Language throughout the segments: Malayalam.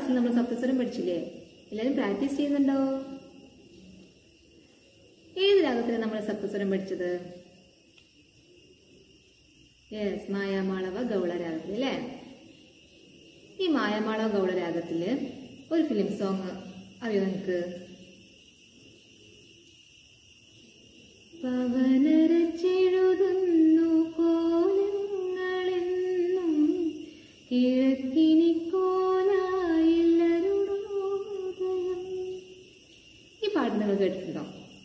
ക്ലാസ്സിൽ നമ്മൾ സപ്തസ്വരം പഠിച്ചില്ലേ എല്ലാവരും പ്രാക്ടീസ് ചെയ്യുന്നുണ്ടോ ഏത് രാഗത്തിലാണ് നമ്മൾ സപ്തസ്വരം പഠിച്ചത് യെസ് മായാമാളവ ഗൗള രാഗത്തിൽ അല്ലേ ഈ മായാമാളവ ഗൗള രാഗത്തില് ഒരു ഫിലിം സോങ് അറിയോ നിനക്ക് പവനരച്ചെഴുതുന്നു കോലങ്ങളെന്നും കിഴക്കിനി കോലായില്ലരുണോദയം ഈ പാട്ട് നിങ്ങൾ കേട്ടിട്ടുണ്ടോ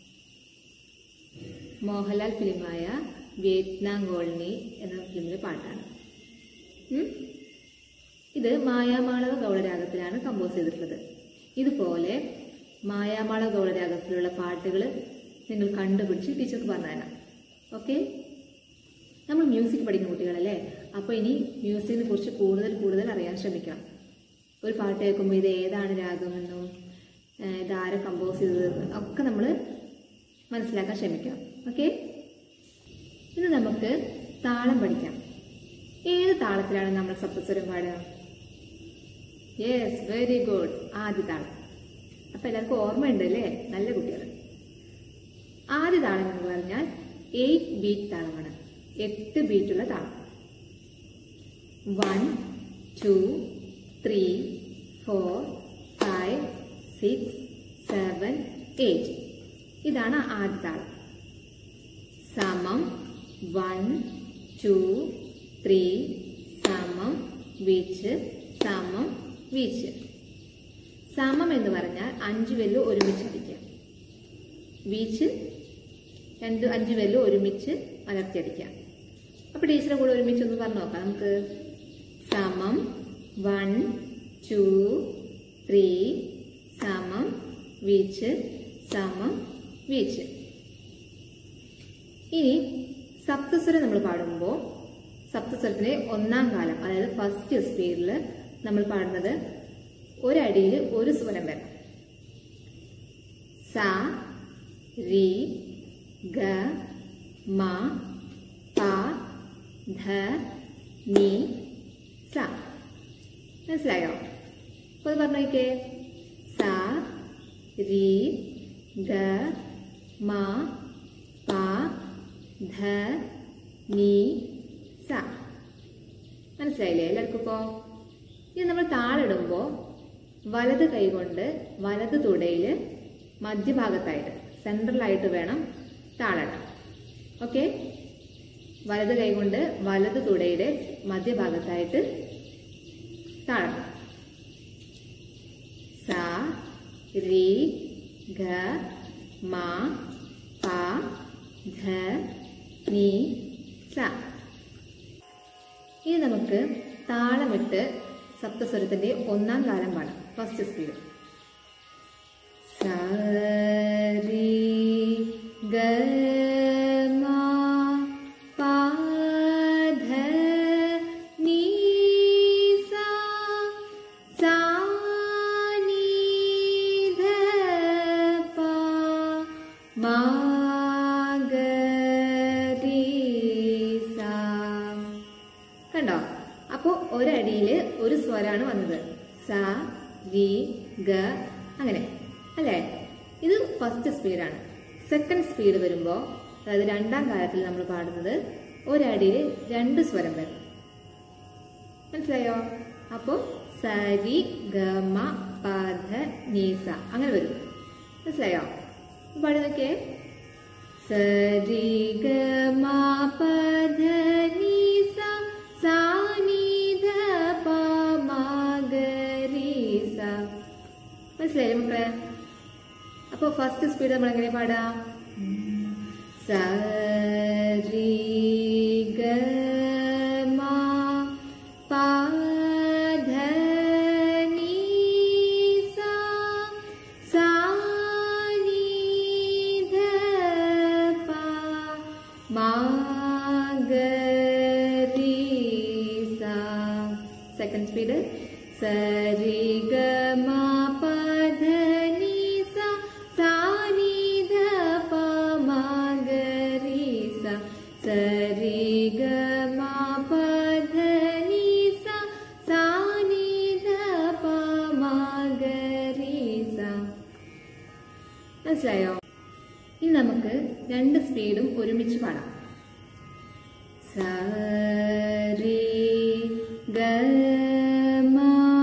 മോഹൻലാൽ ഫിലിമായ വിയറ്റ്നാം കോളനി എന്ന ഫിലിമിലെ പാട്ടാണ് ഉം? ഇത് മായാമാളവ ഗൗളരാഗത്തിലാണ് കമ്പോസ് ചെയ്തിട്ടുള്ളത് ഇതുപോലെ മായാമാളവ ഗൗളരാഗത്തിലുള്ള പാട്ടുകൾ നിങ്ങൾ കണ്ടുപിടിച്ച് ടീച്ചർക്ക് പറഞ്ഞു തരാം ഓക്കെ നമ്മൾ മ്യൂസിക് പഠിക്കുന്ന കുട്ടികളല്ലേ അപ്പോൾ ഇനി മ്യൂസിക്കിനെ കുറിച്ച് കൂടുതൽ കൂടുതൽ അറിയാൻ ശ്രമിക്കണം ഒരു പാട്ട് കേൾക്കുമ്പോൾ ഇത് ഏതാണ് രാഗമെന്നും ഏഹ് ഇത് ആരെ കമ്പോസ് ചെയ്തതെന്നും ഒക്കെ നമ്മൾ മനസ്സിലാക്കാൻ ശ്രമിക്കണം ഓക്കെ ഇന്ന് നമുക്ക് താളം പഠിക്കാം ഏത് താളത്തിലാണ് നമ്മൾ സപ്തസ്വരം പാടുക യെസ് വെരി ഗുഡ് ആദ്യ താളം അപ്പൊ എല്ലാവർക്കും ഓർമ്മയുണ്ട് അല്ലേ നല്ല കുട്ടികൾ ആദ്യ താളം എന്ന് പറഞ്ഞാൽ എയ്റ്റ് ബീറ്റ് താളമാണ് എട്ട് ബീറ്റുള്ള താളം one two three four five six seven eight ഇതാണ് ആദ്യ താളം സമം വൺ ടു ത്രീ സമം വീച്ച് സമം വീച്ച് സമം എന്ന് പറഞ്ഞാൽ അഞ്ച് വെല്ലു ഒരുമിച്ച് അടിക്കുക വീച്ച് രണ്ട് അഞ്ച് വെല്ലു ഒരുമിച്ച് മലർത്തിയടിക്കുക അപ്പൊ ടീച്ചറെ കൂടെ ഒരുമിച്ച് ഒന്ന് പറഞ്ഞു നോക്കാം നമുക്ക് സമം വൺ ടു ത്രീ സമം വീച്ച് സമം വീച്ച് ഇനി സപ്തസ്വരം നമ്മൾ പാടുമ്പോൾ സപ്തസ്വരത്തിന്റെ ഒന്നാം കാലം അതായത് ഫസ്റ്റ് സ്പീഡിൽ നമ്മൾ പാടുന്നത് ഒരടിയിൽ ഒരു സ്വരം വരണം സ രി ഗ മ പ ധ നി സ മനസ്സിലായോ അപ്പൊ അത് പറഞ്ഞു നോക്കിയേ സ രി ഗ മ പ ധ നീ സ മനസ്സിലായില്ലേ എല്ലാവർക്കും ഇപ്പോ ഇത് നമ്മൾ താളിടുമ്പോൾ വലത് കൈകൊണ്ട് വലത് തുടയിൽ മധ്യഭാഗത്തായിട്ട് സെൻട്രലായിട്ട് വേണം താളിടാൻ ഓക്കെ വലത് കൈകൊണ്ട് വലത് തുടയുടെ മധ്യഭാഗത്തായിട്ട് താഴണം സ രി ഗ മ പ ധ നീ സ ഇനി നമുക്ക് താളമിട്ട് സപ്തസ്വരത്തിന്റെ ഒന്നാം കാലം പാടാം ഫസ്റ്റ് സ്പീഡ് സ രി ഗ മ പ ധ നീ സ സ നീ ധ പ മ ഗ രി സ കണ്ടോ അപ്പോ ഒരടിയിൽ ഒരു സ്വരാണ് വന്നത് സ രി ഗ അങ്ങനെ അല്ലേ ഇത് ഫസ്റ്റ് സ്പീഡാണ് സെക്കൻഡ് സ്പീഡ് വരുമ്പോൾ അതായത് രണ്ടാം കാലത്തിൽ നമ്മൾ പാടുന്നത് ഒരടിയിൽ രണ്ട് സ്വരം വരും മനസ്സിലായോ അപ്പോ സരി ഗമ പധ നീസ അങ്ങനെ വരും മനസ്സിലായോ പാടി നോക്കിയേ സരി ഗമ പധ നീസ സാ നീ ധ പ മ ഗ രി സ മനസ്സിലായില്ലേ മക്കളെ അപ്പൊ ഫസ്റ്റ് സ്പീഡ് നമ്മൾ എങ്ങനെ പാടാം സ രി ഗ മ പ ധ നീ സ സാ നീ ധ പ മ ഗ രി സ സെക്കൻഡ് സ്പീഡ് സ രി ഗ മ പ ധ നീ സ സാ നീ ധ പ മ ഗ രി സ സ രി ഗ മ പ ധ നീ സ സാ നീ ധ പ മ മനസ്സിലായോ ഇനി നമുക്ക് രണ്ട് സ്പീഡും ഒരുമിച്ച് പാടാം സരി ഗമ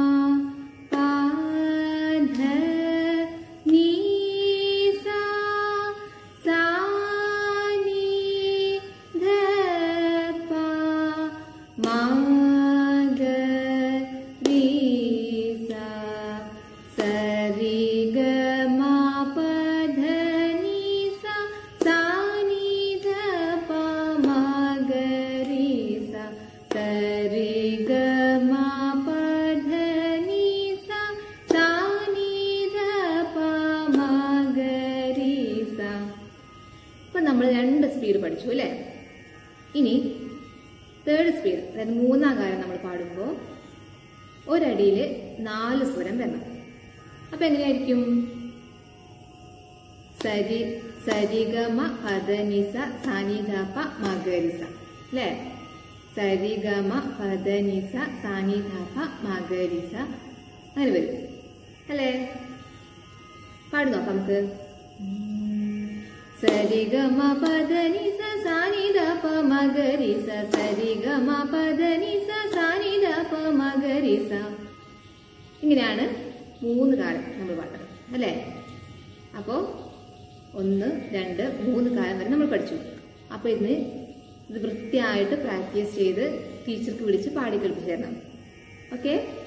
പാധ നീ സാ സാ നീ ധ പ മാ ഗ രി സാ സരി ഗ മ പ ധ നീ സാ സാ നീ ധ പ മ ഗ രി സാ സരി ഗ മ പ ധ നീ സാ സാ നീ ധ പ മ ഗ രി സാ ഇപ്പൊ നമ്മൾ രണ്ട് സ്പീഡ് പഠിച്ചു അല്ലേ ഇനി തേർഡ് സ്പീഡ് അതായത് മൂന്നാം കാലം നമ്മൾ പാടുമ്പോൾ ഒരടിയിൽ നാല് സ്വരം വരണം അപ്പൊ എങ്ങനെയായിരിക്കും സരി സരിഗമ പദനിസ സാനിധാപ മകരിസ അല്ലേ സരിഗമ പദനിസ സാനിധാപ മകരിസ അങ്ങനെ വരും അല്ലേ പാടി നോക്കാം നമുക്ക് സരിഗമ പദനിസ സാനിധാപ മകരിസ സരിഗമ പദനിസ സാനിധാപ മകരിസ ഇങ്ങനെയാണ് മൂന്ന് കാലം നമ്മൾ പാടുന്നത് അല്ലേ അപ്പോൾ ഒന്ന് രണ്ട് മൂന്ന് കാലം വരെ നമ്മൾ പഠിച്ചു അപ്പോൾ ഇതിന് ഇത് വൃത്തിയായിട്ട് പ്രാക്ടീസ് ചെയ്ത് ടീച്ചർക്ക് വിളിച്ച് പാടി കേൾപ്പിച്ചു തരണം ഓക്കെ